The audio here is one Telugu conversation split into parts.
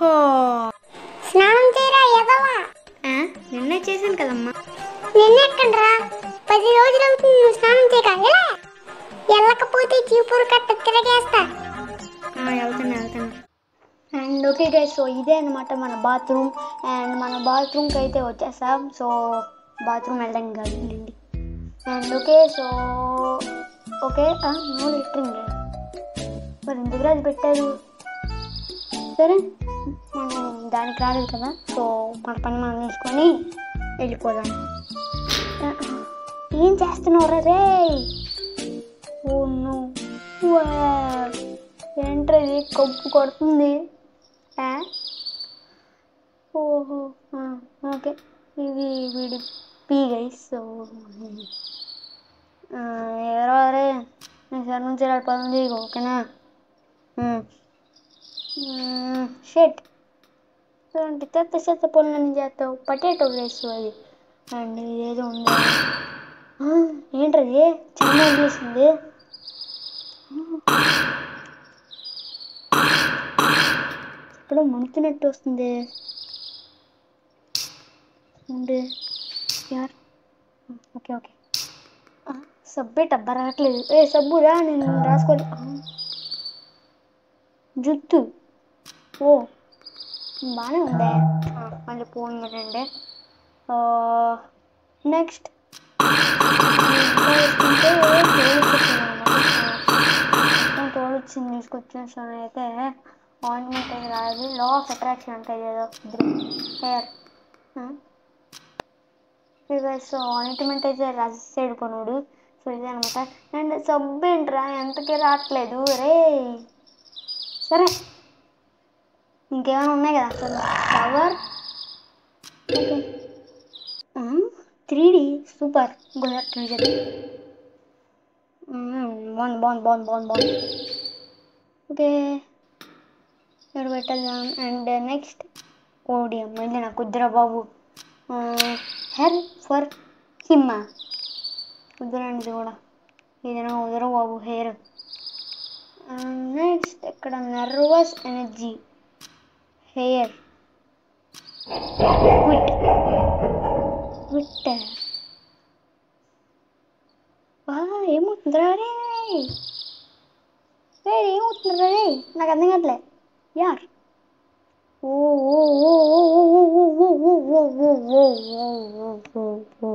హో స్నానం చేయరా ఎదవా ఆ, నిన్నే చేశాను కదమ్మా నిన్నెక్కడ్రా పది రోజులు అవుతుంది నువ్వు స్నానం చేయక ఎలా వెళ్ళకపోతే చీపురు కట్ట తిరగేస్తా ఆ, వెళ్తాను వెళ్తాను అండ్ ఓకే గైస్ సో ఇదే అనమాట మన బాత్రూమ్ అండ్ మన బాత్రూమ్కి అయితే వచ్చేసాం సో బాత్రూమ్ వెళ్ళడం కాదు వెళ్ళండి and okay so okay no littering మరి ఎందుకు అది పెట్టారు సరే మనం దానికి రాలేదు కదా సో మన పని మనం తీసుకొని వెళ్ళిపోదాం ఆ, ఏం చేస్తున్నావు రే ఓ నో ఏంట్రది కప్పు కొడుతుంది ఆ? ఓహో ఆ, ఓకే ఇది వీడి పీ గైస్ సో ఆ, ఎవరో అరే నేను సార్ నుంచి వెళ్ళిపోతుంది ఓకేనా షెట్ ఇలాంటి చెత్త చెత్త పనులన్నీ చేస్తావు పటేటో రైస్ అది అండ్ ఇదేదో ఉంది ఆ, ఏంటది చిన్న చేసింది ఎక్కడో మణుతున్నట్టు వస్తుంది ఉండే యార్ ఓకే ఓకే ఆ, సబ్బే టబ్బా రావట్లేదు ఏ సబ్బు రా నేను రాసుకోలే ఆ. జుట్టు ఓ బాగానే ఉందే ఆ, మళ్ళీ పోయిందండి నెక్స్ట్ మొత్తం తోలు వచ్చింది తీసుకొచ్చేసాను అయితే ఆయింట్మెంట్ అయితే రాదు లా ఆఫ్ అట్రాక్షన్ అంటే ఏదో హెయిర్ సో ఆయింట్మెంట్ అయితే రాసేసాడు కొనుడు సో ఇదే అనమాట అండ్ సబ్బు ఏంట్రా ఎంతకి రావట్లేదు రే సరే ఇంకేమైనా ఉన్నాయి కదా అసలు flower okay three D super ఇంకోసారి ట్రై చేద్దాం మ్మ్, బాగుంది బాగుంది బాగుంది బాగుంది బాగుంది ఓకే ఇక్కడ పెట్టేద్దాం అండ్ నెక్స్ట్ ఓడియం మళ్ళీ నాకు కుద్దురా బాబు హెర్ ఫర్ హిమ్మా కుదరండి ఇది కూడా ఏదైనా కుదర బాబు హెయిర్ నెక్స్ట్ ఇక్కడ nervous energy hair quit quit ఏమవుతుందిరా రే రే ఏమవుతుందిరా రే నాకు అర్థం కావట్లే యార్ ఓ ఓ ఓ ఓ ఓ ఓ ఓ ఓ ఓ ఓ ఓ ఓ ఓ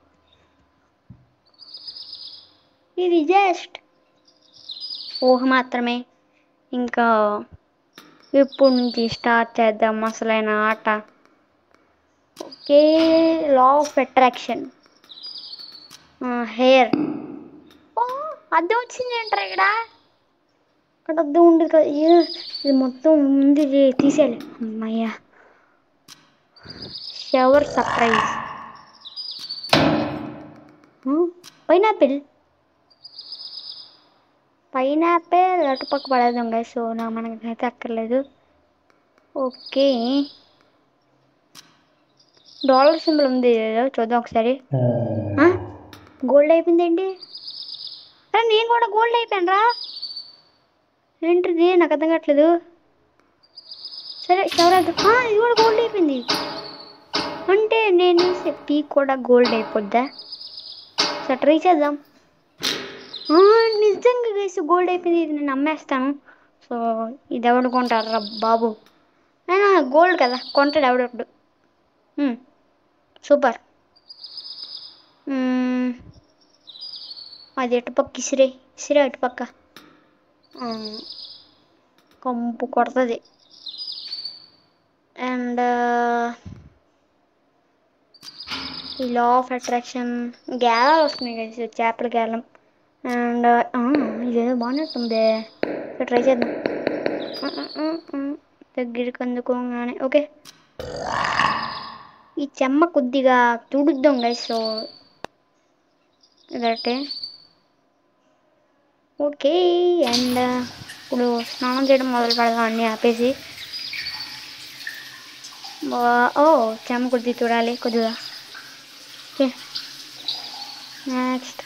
ఇది జస్ట్ ఊహ మాత్రమే ఇంకా ఇప్పుడు నుంచి స్టార్ట్ చేద్దాం అసలైన ఆట okay law of attraction hair ఓ అద్దం వచ్చింది ఏంట్రా ఇక్కడ అక్కడ అద్దం ఉండదు కదా ఏ, ఇది మొత్తం ఉంది ఇది తీసేయాలి అమ్మయ్యా షవర్ సర్ప్రైజ్ పైనాపిల్ పైనాపిల్ అటుపక్క పడేద్దాం కదా సో నా మనకైతే అక్కర్లేదు ఓకే డాలర్ సింబల్ ఉంది ఏదో చూద్దాం ఒకసారి గోల్డ్ అయిపోయింది ఏంటి అరే నేను కూడా గోల్డ్ అయిపోయాను రా ఏంటిది నాకు అర్థం కావట్లేదు సరే ఎవరైతే ఇది కూడా గోల్డ్ అయిపోయింది అంటే నేను పీ కూడా గోల్డ్ అయిపోద్దా సరే ట్రై చేద్దాం ఆ, నిజంగా వేసి గోల్డ్ అయిపోయింది ఇది నేను అమ్మేస్తాను సో ఇది ఎవడు కొంటారా బాబు అయినా గోల్డ్ కదా కొంటాడు ఎవడెప్పుడు మ్మ్. సూపర్ మ్మ్. అది ఎటుపక్క ఇసిరే ఇసిరే అటుపక్క ఆ, కంపు కొడుతుంది అండ్ ఈ లా ఆఫ్ అట్రాక్షన్ గేలాలు వస్తున్నాయి కదా చేపల గేలం అండ్ ఇదేదో బాగున్నట్టుంది ట్రై చేద్దాం ఆ, ఆ, ఆ, ఆ. దగ్గరికి అందుకోగానే ఓకే ఈ చెమ్మ కొద్దిగా తుడుద్దాం గైస్ సో ఇదటే ఓకే అండ్ ఇప్పుడు స్నానం చేయడం మొదలు పెడదాం అన్నీ ఆపేసి బా- ఓ చెమ్మ కొద్దిగా చూడాలి కొద్దిగా ఓకే నెక్స్ట్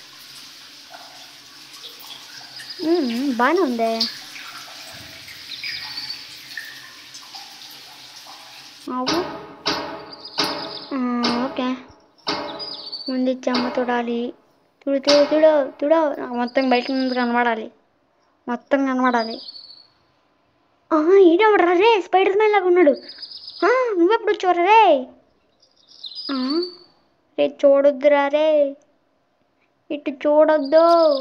బాగానే ఉంది ఆవు ఆ, ఓకే ముందు ఇచ్చి అమ్మ చూడాలి చూడు చూడు చూడు చూడు నాకు మొత్తం బయట నుండి కనబడాలి మొత్తం కనబడాలి ఈడెవడరా రే స్పైడర్ మ్యాన్ లాగా ఉన్నాడు ఆ, నువ్వెప్పుడు వచ్చావురా రే ఆ, రే చూడొద్దురా రే ఇటు చూడొద్దు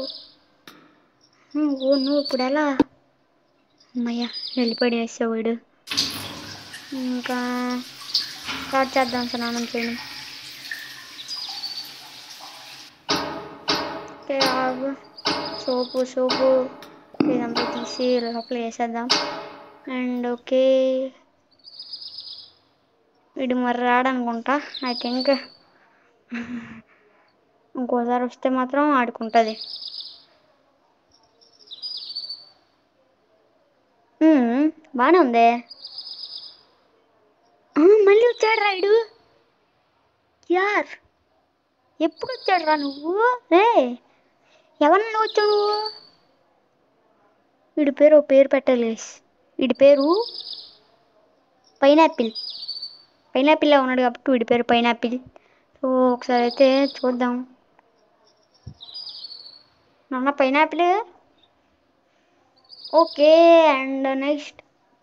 ఆ, ఓ నువ్వు ఇప్పుడు ఎలా అమ్మయ్య వెళ్ళిపోయి వేసావు వీడు ఇంకా స్టార్ట్ చేద్దాం స్నానం చేయడం ఓకే ఆగు సోపు సోపు ఇదంతా తీసి లోపల వేసేద్దాం అండ్ ఓకే వీడు మరి రాడనుకుంటా ఐ థింక్ ఇంకోసారి వస్తే మాత్రం ఆడుకుంటుంది బాగానే ఉంది ఆ, మళ్ళీ వచ్చాడు రాయుడు యార్ ఎప్పుడు వచ్చాడు రా నువ్వు రే ఎవరిని వచ్చావు నువ్వు వీడి పేరు ఓ పేరు పెట్టాలి guys. వీడి పేరు పైనాపిల్ పైనాపిల్లా ఉన్నాడు కాబట్టి వీడి పేరు పైనాపిల్ సో ఒకసారి అయితే చూద్దాం నాన్న పైనాపిల్ ఓకే అండ్ నెక్స్ట్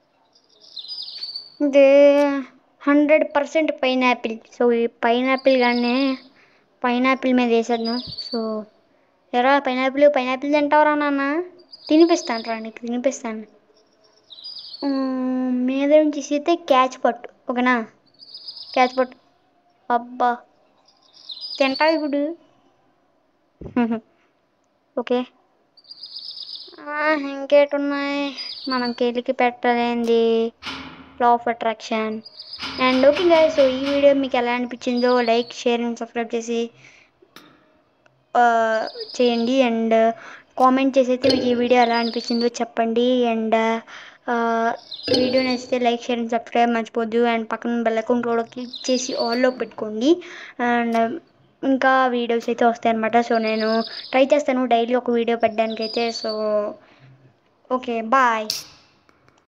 ఇది హండ్రెడ్ పర్సెంట్ పైనాపిల్ సో ఈ పైనాపిల్ కానీ పైనాపిల్ మీద వేసేద్దాం సో ఎరా పైనాపిల్ పైనాపిల్ తింటావరా నాన్న తినిపిస్తాను రా నీకు తినిపిస్తాను మ్మ్, మీద నుంచి తీసితే క్యాచ్ పట్టు ఓకేనా క్యాచ్ పట్టు అబ్బా తింటావు ఇప్పుడు ఓకే ఆ, ఇంకేటున్నాయి మనం కేలికి పెట్టలేంది law of attraction and okay గాయ సో ఈ వీడియో మీకు ఎలా అనిపించిందో లైక్ షేర్ అండ్ సబ్స్క్రైబ్ చేసి ఆ, చేయండి అండ్ కామెంట్ చేసి అయితే మీకు ఈ వీడియో ఎలా అనిపించిందో చెప్పండి అండ్ వీడియో నచ్చితే లైక్ షేర్ అండ్ సబ్స్క్రైబ్ మర్చిపోద్దు అండ్ పక్కన బెల్ అకౌంట్ కూడా క్లిక్ చేసి ఆల్లో పెట్టుకోండి అండ్ ఇంకా వీడియోస్ అయితే వస్తాయి అనమాట సో నేను ట్రై చేస్తాను డైలీ ఒక వీడియో పెట్టడానికి అయితే సో ఓకే బాయ్